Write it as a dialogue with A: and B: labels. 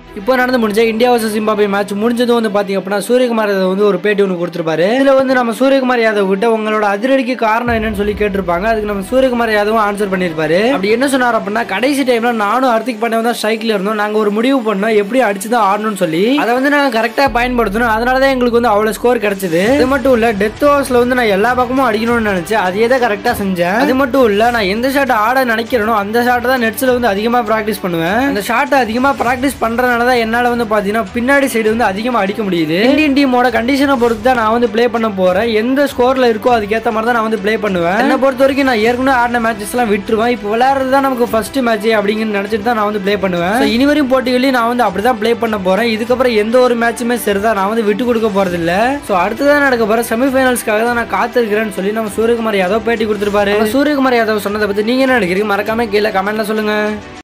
A: இப்போ நடந்து முடிஞ்ச இந்தியா வர்சஸ் ஜிம்பாபே மேட்ச் முடிஞ்சதும் வந்து பாத்தீங்க அப்படின்னா சூரியகுமார் யாதவ் வந்து ஒரு பேட்டி ஒன்று கொடுத்துருப்பாரு இதுல வந்து நம்ம சூரியகுமார் யாதவ் கிட்ட உங்களோட அதிரடிக்கு காரணம் என்னன்னு சொல்லி கேட்டிருப்பாங்க அதுக்கு நம்ம சூரியகுமார் யாதவும் ஆன்சர் பண்ணியிருப்பாரு அப்படி என்ன சொன்னார் அப்படின்னா கடைசி டைம்ல நானும் ஹர்திக் பாண்டியா தான் ஸ்ட்ரைக்ல இருந்தோம் நாங்க ஒரு முடிவு பண்ணோம் எப்படி அடிச்சு தான் ஆடணும்னு சொல்லி அதை வந்து நாங்க கரெக்டா பயன்படுத்தணும் அதனால தான் எங்களுக்கு வந்து அவ்வளவு ஸ்கோர் கிடைச்சது அது மட்டும் இல்ல டெத் ஓவர்ஸ்ல வந்து நான் எல்லா பக்கமும் அடிக்கணும்னு நினைச்சேன் அதே தான் கரெக்டா செஞ்சேன் அது மட்டும் இல்ல நான் எந்த ஷாட் ஆட நினைக்கிறேனோ அந்த ஷாட் தான் நெட்ஸ்ல வந்து அதிகமா பிராக்டிஸ் பண்ணுவேன் அந்த ஷாட் அதிகமா பிராக்டிஸ் பண்றதுனால தான் என்னால வந்து பாத்தீங்கன்னா பின்னாடி சைடு வந்து அதிகமா அடிக்க முடியுது இந்தியன் டீமோட கண்டிஷனை பொறுத்து தான் நான் வந்து ப்ளே பண்ண போறேன் எந்த ஸ்கோர்ல இருக்கோ அதுக்கேத்த மாதிரி தான் நான் வந்து ப்ளே பண்ணுவேன் என்னை பொறுத்த வரைக்கும் நான் ஏற்கனவே ஆடின மேட்சஸ் எல்லாம் விட்டுருவேன் இப்போ விளையாடுறது தான் நமக்கு ஃபர்ஸ்ட் மேட்ச் அப்படிங்கன்னு நினைச்சிட்டு தான் நான் வந்து ப்ளே பண்ணுவேன் So, இனி வரையும் போட்டிகளையும் நான் வந்து அப்படிதான் ப்ளே பண்ண போறேன் இதுக்கப்புறம் எந்த ஒரு மேட்சுமே சரிதான் நான் வந்து விட்டு கொடுக்க போறது இல்ல ஸோ அடுத்ததான் நடக்க போற செமிஃபைனல்ஸ்க்காக தான் நான் காத்திருக்கிறேன்னு சொல்லி நம்ம சூரியகுமார் யாதவ் பேட்டி கொடுத்துருப்பாரு நம்ம சூரியகுமார் யாதவ் சொன்னதை பத்தி நீங்க என்ன நினைக்கிறீங்க மறக்காம கீழே கமெண்ட்ல சொல்லுங்க